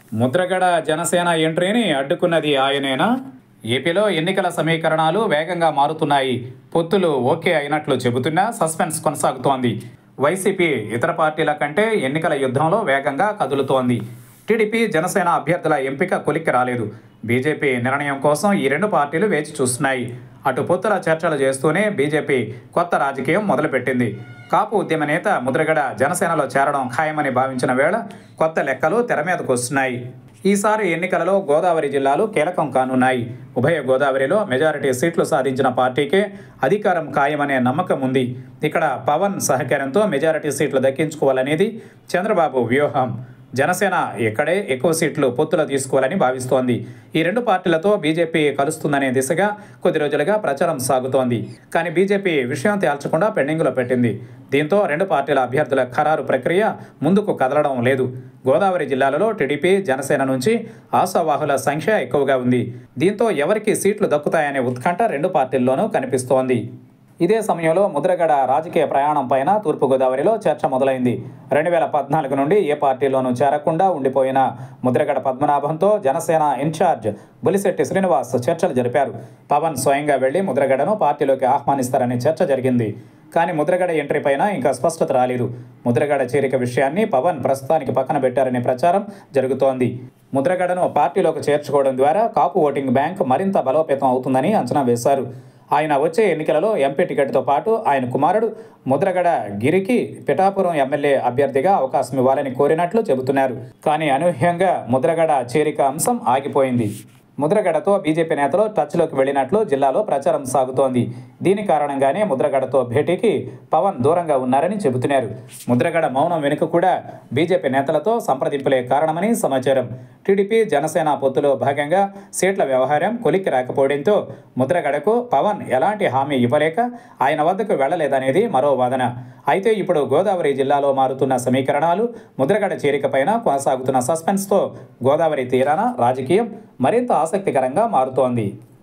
ముద్రగడ జనసేన ఎంట్రీని అడ్డుకున్నది ఆయనేనా ఏపీలో ఎన్నికల సమీకరణాలు వేగంగా మారుతున్నాయి పొత్తులు ఓకే అయినట్లు చెబుతున్నా సస్పెన్స్ కొనసాగుతోంది వైసీపీ ఇతర పార్టీల కంటే ఎన్నికల యుద్ధంలో వేగంగా కదులుతోంది టీడీపీ జనసేన అభ్యర్థుల ఎంపిక కొలిక్కి రాలేదు బీజేపీ నిర్ణయం కోసం ఈ రెండు పార్టీలు వేచి చూస్తున్నాయి అటు పొత్తుల చర్చలు చేస్తూనే బీజేపీ కొత్త రాజకీయం మొదలుపెట్టింది కాపు ఉద్యమ నేత ముద్రగడ జనసేనలో చేరడం ఖాయమని భావించిన వేళ కొత్త లెక్కలు తెర మీదకు వస్తున్నాయి ఈసారి ఎన్నికలలో గోదావరి జిల్లాలు కీలకం కానున్నాయి ఉభయ గోదావరిలో మెజారిటీ సీట్లు సాధించిన పార్టీకే అధికారం ఖాయమనే నమ్మకం ఉంది ఇక్కడ పవన్ సహకారంతో మెజారిటీ సీట్లు దక్కించుకోవాలనేది చంద్రబాబు వ్యూహం జనసేన ఇక్కడే ఎక్కువ సీట్లు పొత్తులో తీసుకోవాలని భావిస్తోంది ఈ రెండు పార్టీలతో బీజేపీ కలుస్తుందనే దిశగా కొద్ది రోజులుగా ప్రచారం సాగుతోంది కానీ బీజేపీ విషయం తేల్చకుండా పెండింగ్లో పెట్టింది దీంతో రెండు పార్టీల అభ్యర్థుల ఖరారు ప్రక్రియ ముందుకు కదలడం లేదు గోదావరి జిల్లాలలో టీడీపీ జనసేన నుంచి ఆశావాహుల సంఖ్య ఎక్కువగా ఉంది దీంతో ఎవరికి సీట్లు దక్కుతాయనే ఉత్కంఠ రెండు పార్టీల్లోనూ కనిపిస్తోంది ఇదే సమయంలో ముద్రగడ రాజకీయ ప్రయాణం పైన తూర్పుగోదావరిలో చర్చ మొదలైంది రెండు వేల పద్నాలుగు నుండి ఏ పార్టీలోనూ చేరకుండా ఉండిపోయిన ముద్రగడ పద్మనాభంతో జనసేన ఇన్ఛార్జ్ బులిశెట్టి శ్రీనివాస్ చర్చలు జరిపారు పవన్ స్వయంగా వెళ్లి ముద్రగడను పార్టీలోకి ఆహ్వానిస్తారనే చర్చ జరిగింది కానీ ముద్రగడ ఎంట్రీ పైన ఇంకా స్పష్టత రాలేదు ముద్రగడ చేరిక విషయాన్ని పవన్ ప్రస్తుతానికి పక్కన పెట్టారనే ప్రచారం జరుగుతోంది ముద్రగడను పార్టీలోకి చేర్చుకోవడం ద్వారా కాపు ఓటింగ్ బ్యాంక్ మరింత బలోపేతం అవుతుందని అంచనా వేశారు ఆయన వచ్చే ఎన్నికలలో ఎంపీ టికెట్తో పాటు ఆయన కుమారుడు ముద్రగడ గిరికి పిఠాపురం ఎమ్మెల్యే అభ్యర్థిగా అవకాశం ఇవ్వాలని కోరినట్లు చెబుతున్నారు కానీ అనూహ్యంగా ముద్రగడ చేరిక అంశం ఆగిపోయింది ముద్రగడతో బీజేపీ నేతలు టచ్లోకి వెళ్ళినట్లు జిల్లాలో ప్రచారం సాగుతోంది దీని కారణంగానే ముద్రగడతో భేటీకి పవన్ దూరంగా ఉన్నారని చెబుతున్నారు ముద్రగడ మౌనం వెనుక కూడా బీజేపీ నేతలతో సంప్రదింపులే కారణమని సమాచారం టీడీపీ జనసేన పొత్తులో భాగంగా సీట్ల వ్యవహారం కొలిక్కి రాకపోవడంతో ముద్రగడకు పవన్ ఎలాంటి హామీ ఇవ్వలేక ఆయన వద్దకు వెళ్లలేదనేది మరో వాదన అయితే ఇప్పుడు గోదావరి జిల్లాలో మారుతున్న సమీకరణాలు ముద్రగడ చేరికపైన కొనసాగుతున్న సస్పెన్స్తో గోదావరి తీరాన రాజకీయం మరింత ఆసక్తికరంగా మారుతోంది